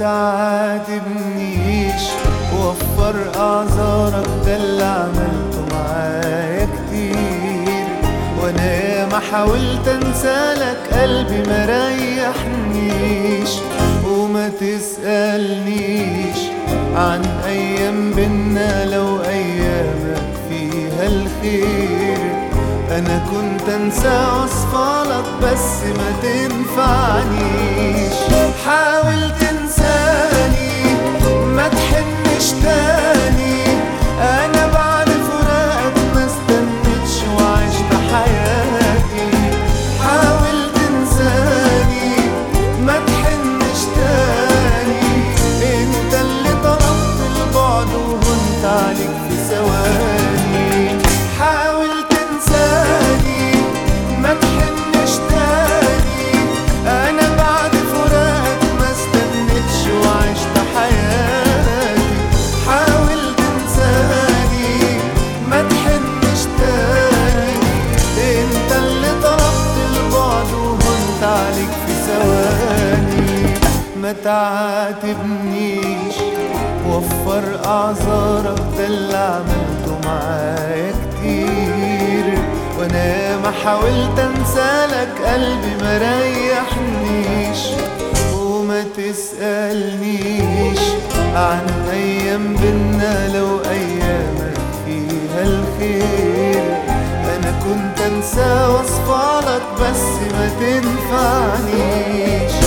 تعاتبنيش وفر اعذارك ده اللي عملته معايا كتير وانا ياما حاولت انسالك قلبي ما ريحنيش وما تسألنيش عن ايام بينا لو ايامك فيها الخير انا كنت انسى وصفالك بس ما تنفعنيش حاول تنساني ما تحنش تاني انا بعد فراقك ما استنيتش وعشت حياتي حاول تنساني ما تحنش تاني انت اللي طلبت البعد وهنت عليك في ثواني حاول تنساني ما تحنش تاني انا بعد فراقك ما استنيتش وعشت حياتي حاول تنساني ما تحنش تاني انت اللي طلبت البعد وهنت عليك في ثواني ما تعاتبنيش وفر اعذارك ده اللي عملته معايا كتير وانا ما حاولت انسالك قلبي ما ريحنيش وما تسألنيش عن ايام بينا لو ايامك فيها الخير انا كنت انسى وصفالك بس ما تنفعنيش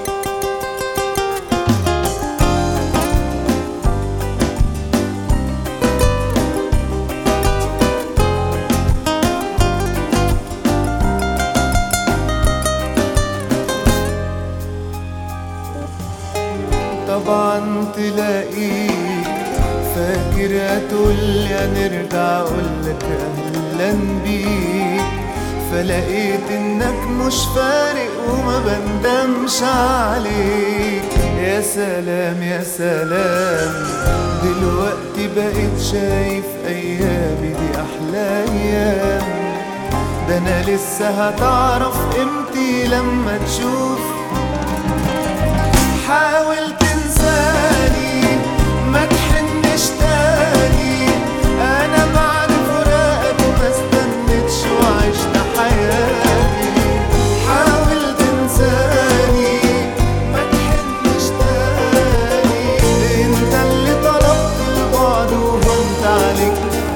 طبعا تلاقيك فاكر هتقولي هنرجع اقولك اهلا بيك فلقيت انك مش فارق وما بندمش عليك يا سلام يا سلام دلوقتي بقيت شايف ايامي دي احلى ايام ده انا لسه هتعرف قيمتي لما تشوف حاول تنساني ما تحنش تاني انا بعد فراقك ما استنيتش وعشت حياتي حاول تنساني ما تحنش تاني انت اللي طلبت البعد وهنت عليك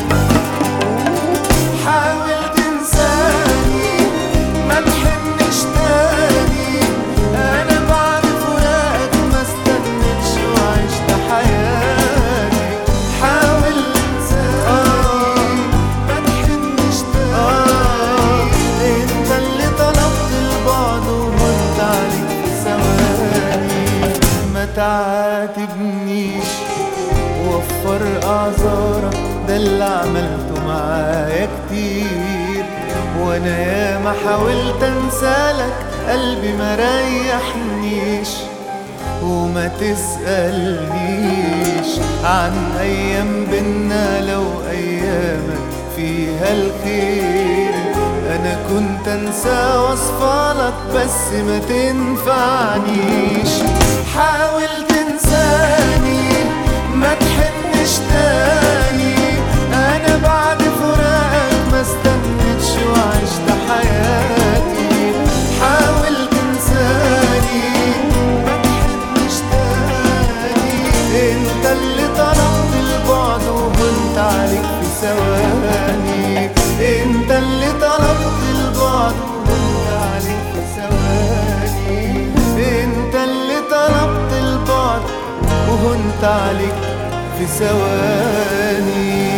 حاول تنساني ما تحنش تاني انا بعد فراقك ما استنيتش وعشت حياتي حاول تنساني ما تحنش تاني انت اللي طلبت البعد وهنت عليك في ثواني ما تعاتبنيش وفر اعذارك ده اللي عملته معايا كتير وانا ياما حاولت انسالك قلبي ما ريحنيش وما تسألنيش عن ايام بينا لو ايامك فيها الخير انا كنت انسى وصفالك بس ما تنفعنيش حاول تنساني ما تحنش تاني انا بعد فراقك ما استنيتش وعشت حياتي حاول تنساني ما تحنش تاني انت اللي طلبت البعد وهنت عليك في ثواني انت اللي طلبت البعد وهنت عليك في ثواني انت اللي طلبت البعد وهنت عليك في ثواني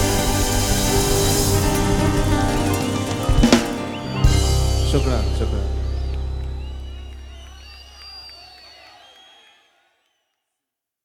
شكرا شكرا